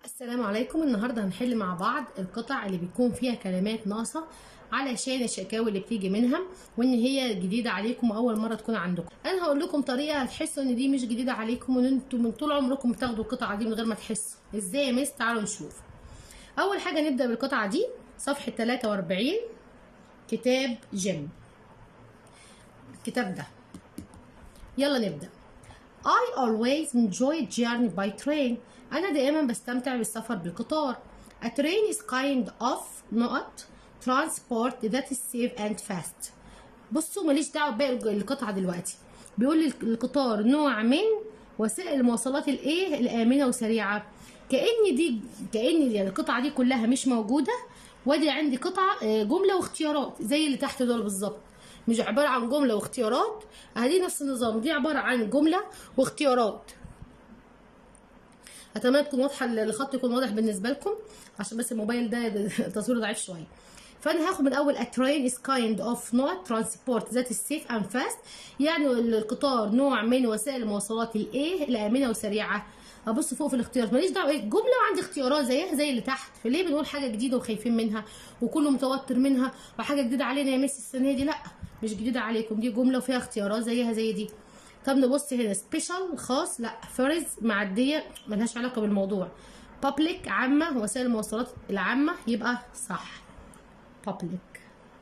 السلام عليكم النهارده هنحل مع بعض القطع اللي بيكون فيها كلمات ناقصه علشان الشكاوي اللي بتيجي منها وان هي جديده عليكم واول مره تكون عندكم انا هقول لكم طريقه هتحسوا ان دي مش جديده عليكم وان انتم من طول عمركم بتاخدوا القطعه دي من غير ما تحسوا ازاي يا مس تعالوا نشوف اول حاجه نبدا بالقطعه دي صفحه 43 كتاب جيم الكتاب ده يلا نبدا I always enjoy journey by train. أنا دائما بستمتع بالسفر بالقطار. A train is kind of not transport that is safe and fast. بصوا ماليش دعوة بباقي القطعة دلوقتي. بيقول لي القطار نوع من وسائل المواصلات الايه الآمنة وسريعة. كأن دي كأن يعني القطعة دي كلها مش موجودة وادي عندي قطعة جملة واختيارات زي اللي تحت دول بالظبط. مش عبارة عن جملة واختيارات اهي نفس النظام دي عبارة عن جملة واختيارات اتمنى تكون واضحة الخط يكون واضح بالنسبة لكم عشان بس الموبايل ده تصويره ضعيف شوية فانا هاخد من اول a train is kind of not transport that is safe and fast يعني القطار نوع من وسائل المواصلات الايه الامنه وسريعه ابص فوق في الاختيارات ماليش دعوه جمله وعندي اختيارات زيها زي اللي تحت فليه بنقول حاجه جديده وخايفين منها وكله متوتر منها وحاجه جديده علينا يا ميسي السنه دي لا مش جديده عليكم دي جمله وفيها اختيارات زيها زي دي طب نبص هنا سبيشال خاص لا فرز معديه ملهاش علاقه بالموضوع بابليك عامه وسائل المواصلات العامه يبقى صح public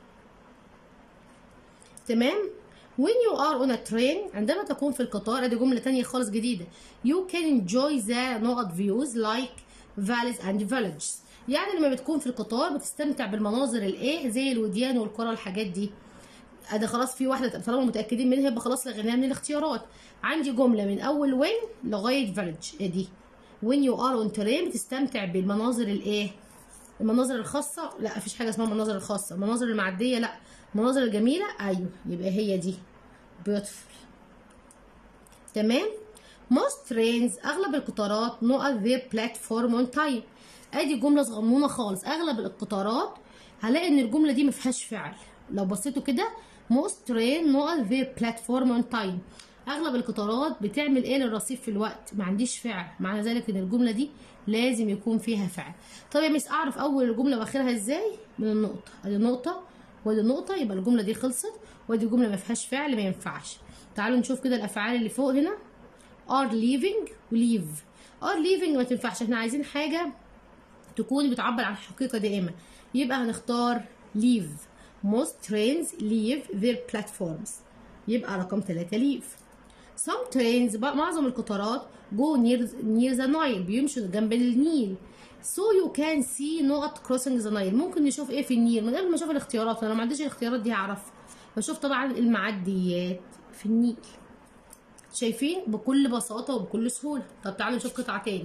تمام when you are on a train عندما تكون في القطار ادي جمله تانية خالص جديده you can enjoy the نقط views like valleys and villages يعني لما بتكون في القطار بتستمتع بالمناظر الايه زي الوديان والقرى والحاجات دي ادي خلاص في واحده طالما متاكدين منها يبقى خلاص لغيناها من الاختيارات عندي جمله من اول when لغايه village ادي when you are on train بتستمتع بالمناظر الايه المناظر الخاصة لا مفيش حاجة اسمها المناظر الخاصة المناظر المعدية لا المناظر الجميلة أيوه يبقى هي دي beautiful تمام most trains أغلب القطارات نقط their platform on time ادي جملة صغنونة خالص أغلب القطارات هلاقي إن الجملة دي مفيهاش فعل لو بصيتوا كده most train نقط their platform on time اغلب القطارات بتعمل ايه للرصيف في الوقت ما عنديش فعل معنى ذلك ان الجمله دي لازم يكون فيها فعل طب يا مس اعرف اول الجمله واخرها ازاي من النقطه ادي نقطه وادي نقطه يبقى الجمله دي خلصت وادي جمله ما فيهاش فعل ما ينفعش تعالوا نشوف كده الافعال اللي فوق هنا are leaving وليف are leaving ما تنفعش احنا عايزين حاجه تكون بتعبر عن الحقيقه دائما يبقى هنختار leave most trains leave their platforms يبقى رقم 3 leave some trains معظم القطارات go near near the Nile بيمشوا جنب النيل so you can see نقط crossing the Nile ممكن نشوف ايه في النيل من قبل ما اشوف الاختيارات انا ما عنديش الاختيارات دي هعرف بشوف طبعا المعديات في النيل شايفين بكل بساطة وبكل سهولة طب تعالوا نشوف قطعة تاني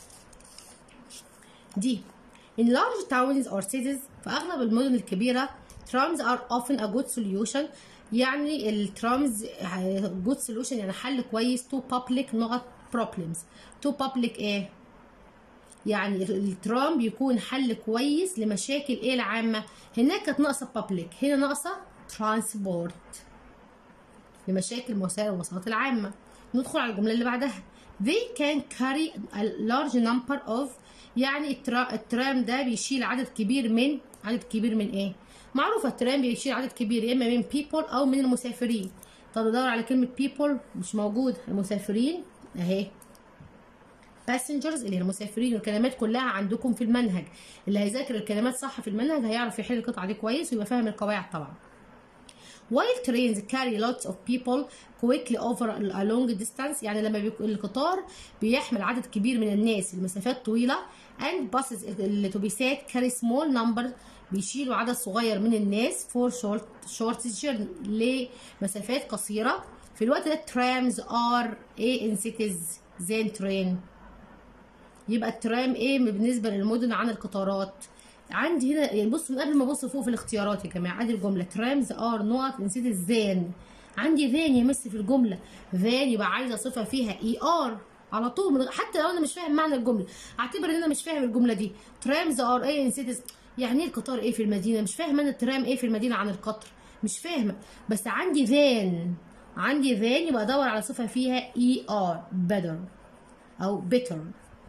دي in large towns or cities في أغلب المدن الكبيرة trams are often a good solution يعني الترامز جود سولوشن يعني حل كويس تو بابليك نقط بروبلمز تو بابليك ايه يعني الترام بيكون حل كويس لمشاكل ايه العامه هناك كانت ناقصه بابليك هنا ناقصه ترانسبورت لمشاكل وسائل المواصلات العامه ندخل على الجمله اللي بعدها they can carry a large number of يعني الترام ده بيشيل عدد كبير من عدد كبير من ايه معروفه الترام بيشيل عدد كبير يا اما من people او من المسافرين طب ندور على كلمه people مش موجود المسافرين اهي passengers اللي هي المسافرين والكلمات كلها عندكم في المنهج اللي هيذاكر الكلمات صح في المنهج هيعرف يحل القطعه دي كويس ويبقى فاهم القواعد طبعا while trains carry lots of people quickly over a long distance يعني لما بيكون القطار بيحمل عدد كبير من الناس لمسافات طويله and buses الاتوبيسات carry small number بيشيلوا عدد صغير من الناس for short short journey لمسافات قصيرة في الوقت ده trams are a in cities than train يبقى الترام ايه بالنسبة للمدن عن القطارات عندي هنا يعني بصوا من قبل ما ابص فوق في الاختيارات يا جماعة عندي الجملة trams are not in cities than عندي ذان يمس في الجملة ذان يبقى عايزة صفة فيها اي ار على طول من حتى لو انا مش فاهم معنى الجملة اعتبر ان انا مش فاهم الجملة دي trams are a in cities يعني ايه القطار ايه في المدينه مش فاهمه انا الترام ايه في المدينه عن القطر مش فاهمه بس عندي ذان عندي ذان يبقى ادور على صفه فيها اي ار better او better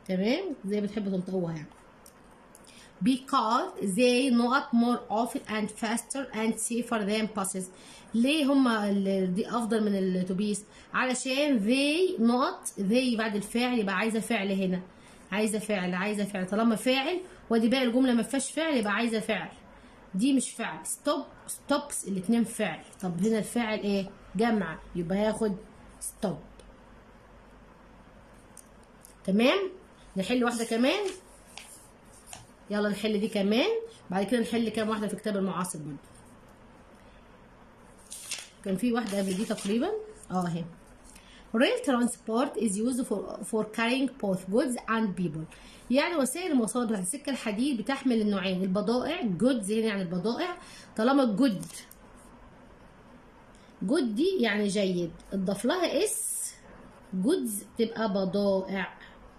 تمام زي بتحبوا تنطقوها يعني because they not more often and faster and safer than buses ليه هما ال- دي افضل من الاتوبيس علشان they not they بعد الفعل يبقى عايزه فعل هنا عايزه فعل عايزه فعل طالما فاعل ودي باقي الجمله ما فيهاش فعل يبقى عايزه فعل دي مش فعل ستوب ستوبس الاتنين فعل طب هنا الفعل ايه جمع يبقى هياخد ستوب تمام نحل واحده كمان يلا نحل دي كمان بعد كده نحل كام واحده في كتاب المعاصر برضه كان في واحده قبل دي تقريبا اه اهي Rail transport is used for, for carrying both goods and people. يعني وسائل المواصلات بتاعت السكة الحديد بتحمل النوعين البضائع goods هنا يعني البضائع طالما good good دي يعني جيد اضاف لها اس goods تبقى بضائع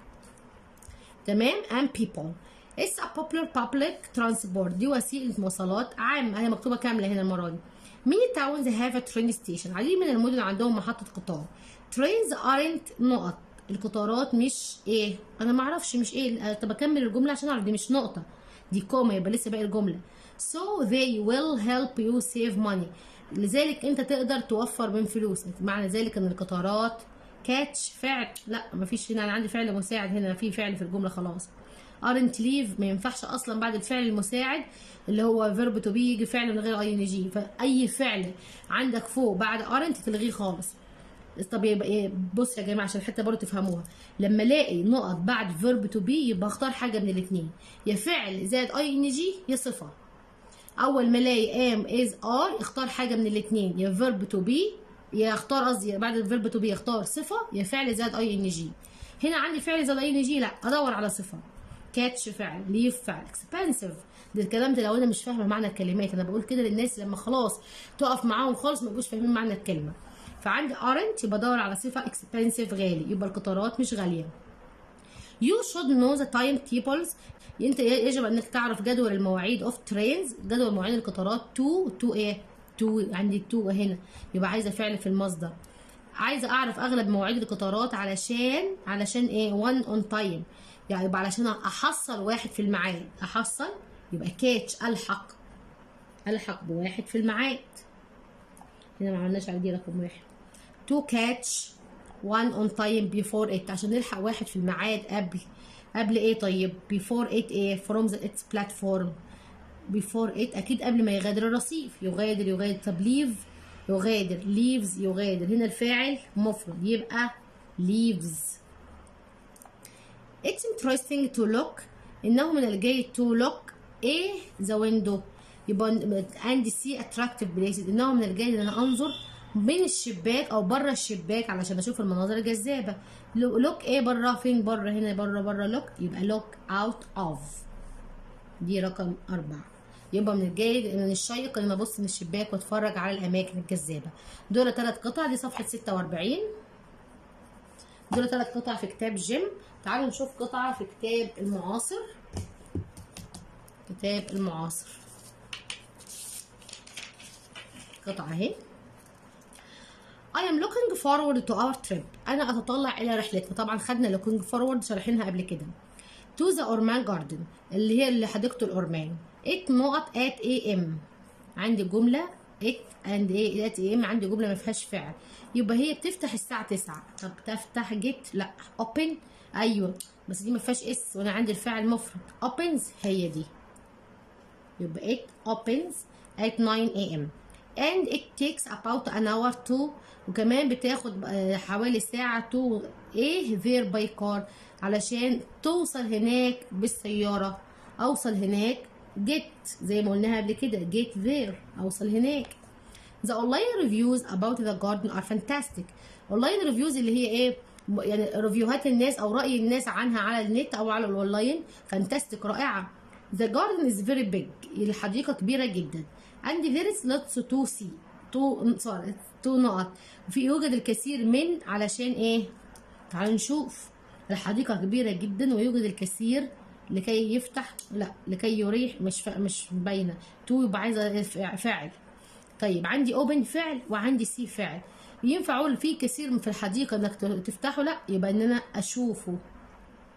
تمام and people It's a popular public transport دي وسيلة مواصلات عامة هي مكتوبة كاملة هنا المرة دي Many towns have a train station عديد من المدن عندهم محطة قطار Trains aren't نقط القطارات مش ايه انا ما اعرفش مش ايه طب اكمل الجملة عشان اعرف دي مش نقطة دي كوما يبقى لسه باقي الجملة So they will help you save money لذلك انت تقدر توفر من فلوسك معنى ذلك ان القطارات كاتش فعل لا مفيش هنا انا عندي فعل مساعد هنا في فعل في الجمله خلاص ارنت ليف ما ينفعش اصلا بعد الفعل المساعد اللي هو فيرب تو بي يجي فعل من غير اي ان جي فاي فعل عندك فوق بعد ارنت تلغيه خالص طب يبقى ايه بص يا جماعه عشان الحته برضه تفهموها لما الاقي نقط بعد فيرب تو بي يبقى اختار حاجه من الاثنين يا فعل زائد اي ان جي يا صفه اول ما الاقي ام از ار اختار حاجه من الاثنين يا فيرب تو بي يا اختار قصدي بعد الفيرب تو بي اختار صفه يا فعل زائد اي ان جي هنا عندي فعل زائد اي ان جي لا ادور على صفه كاتش فعل ليف فعل اكسبنسيف ده الكلام ده لو انا مش فاهمه معنى الكلمات انا بقول كده للناس لما خلاص تقف معاهم خالص ما يبقوش فاهمين معنى الكلمه فعندي ارنت يبقى ادور على صفه اكسبنسيف غالي يبقى القطارات مش غاليه You should know the timetables انت يجب انك تعرف جدول المواعيد اوف ترينز جدول مواعيد القطارات تو تو ايه تو عندي تو هنا يبقى عايزه فعل في المصدر عايزه اعرف اغلب مواعيد القطارات علشان علشان ايه 1 اون تايم يعني يبقى علشان احصل واحد في الميعاد احصل يبقى كاتش الحق الحق بواحد في الميعاد هنا ما عملناش على دي رقم واحد تو كاتش 1 on time before it عشان نلحق واحد في الميعاد قبل قبل ايه طيب before it ايه from the its platform before it اكيد قبل ما يغادر الرصيف يغادر يغادر طب leave يغادر leaves يغادر هنا الفاعل مفرد يبقى leaves it's interesting to look انه من الجيد to look ايه the window يبقى عندي سي attractive places انه من الجيد ان انا انظر من الشباك او بره الشباك علشان اشوف المناظر الجذابه لوك ايه بره فين بره هنا بره بره لوك يبقى لوك اوت اوف دي رقم أربعة يبقى من الجيد من الشيق ان ابص من الشباك واتفرج على الاماكن الجذابه دول ثلاث قطع دي صفحه 46 دول ثلاث قطع في كتاب جيم تعالوا نشوف قطعه في كتاب المعاصر كتاب المعاصر قطعه اهي I am looking forward to our trip. أنا أتطلع إلى رحلتنا. طبعا خدنا looking forward شارحينها قبل كده. To the Orman Garden اللي هي اللي حديقة الأورمان. It نقط at AM. عندي جملة it and at AM عندي جملة ما فيهاش فعل. يبقى هي بتفتح الساعة 9. طب تفتح جيت؟ لا. open أيوه بس دي ما فيهاش اس وأنا عندي الفعل مفرد. opens هي دي. يبقى it opens at 9 AM. and it takes about an hour to وكمان بتاخد حوالي ساعة تو ايه there by car علشان توصل هناك بالسيارة اوصل هناك get زي ما قلناها قبل كده get there اوصل هناك the online reviews about the garden are fantastic online reviews اللي هي ايه يعني ريفيوهات الناس او رأي الناس عنها على النت او على الاونلاين فانتاستيك رائعة the garden is very big الحديقة كبيرة جدا and there is lots to see تو سوري تو نقط وفي يوجد الكثير من علشان ايه تعالوا نشوف الحديقة كبيرة جدا ويوجد الكثير لكي يفتح لا لكي يريح مش فا... مش باينة تو يبقى عايزة فاعل طيب عندي اوبن فعل وعندي سي فعل ينفع اقول في كثير في الحديقة انك تفتحه لا يبقى ان انا اشوفه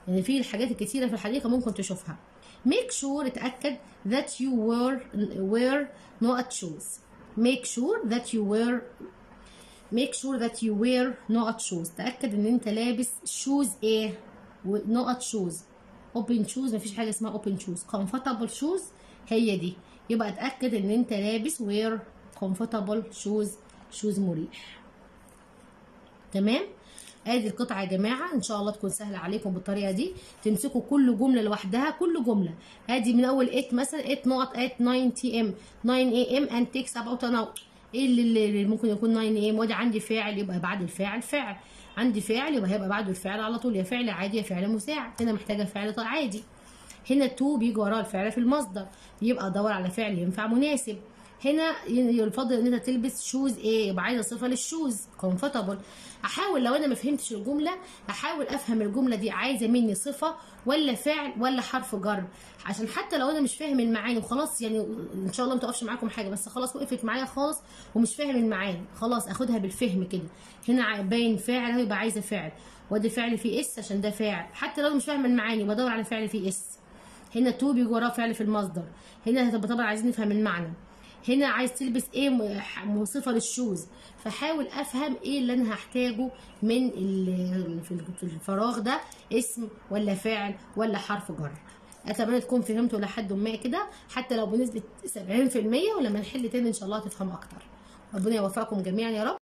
يعني في الحاجات الكتيره في الحديقه ممكن تشوفها make sure اتاكد that you wear wear not shoes make sure that you wear make sure that you wear not shoes تاكد ان انت لابس shoes ايه not shoes open shoes مفيش حاجه اسمها open shoes comfortable shoes هي دي يبقى اتاكد ان انت لابس wear comfortable shoes shoes مريح تمام ادي القطعه يا جماعه ان شاء الله تكون سهله عليكم بالطريقه دي تمسكوا كل جمله لوحدها كل جمله ادي من اول 8 مثلا 8 نقط 8 9 تي ام 9 اي ام اند تيكس اباوت ان ايه اللي, اللي ممكن يكون 9 اي ام وادي عندي فاعل يبقى بعد الفاعل فعل عندي فاعل يبقى هيبقى بعده الفعل على طول يا فعل عادي يا فعل مساعد هنا محتاجه فعل عادي هنا تو بيجي وراه الفعل في المصدر يبقى ادور على فعل ينفع مناسب هنا يفضل ان انت تلبس شوز ايه يبقى عايزه صفه للشوز كومفورتابل احاول لو انا ما فهمتش الجمله احاول افهم الجمله دي عايزه مني صفه ولا فعل ولا حرف جر عشان حتى لو انا مش فاهم المعاني وخلاص يعني ان شاء الله ما تقفش معاكم حاجه بس خلاص وقفت معايا خالص ومش فاهم المعاني خلاص اخدها بالفهم كده هنا باين فاعل اهو يبقى عايزه فعل وادي فعل فيه اس عشان ده فاعل حتى لو مش فاهمه المعاني بدور على فعل فيه اس هنا تو بيجي وراه فعل في المصدر هنا طبعا عايزين نفهم المعنى هنا عايز تلبس ايه صفه للشوز فحاول افهم ايه اللي انا هحتاجه من في الفراغ ده اسم ولا فاعل ولا حرف جر اتمنى تكون فهمتوا لحد ما كده حتى لو بنسبه 70% ولما نحل تاني ان شاء الله تفهموا اكتر ربنا يوفقكم جميعا يا رب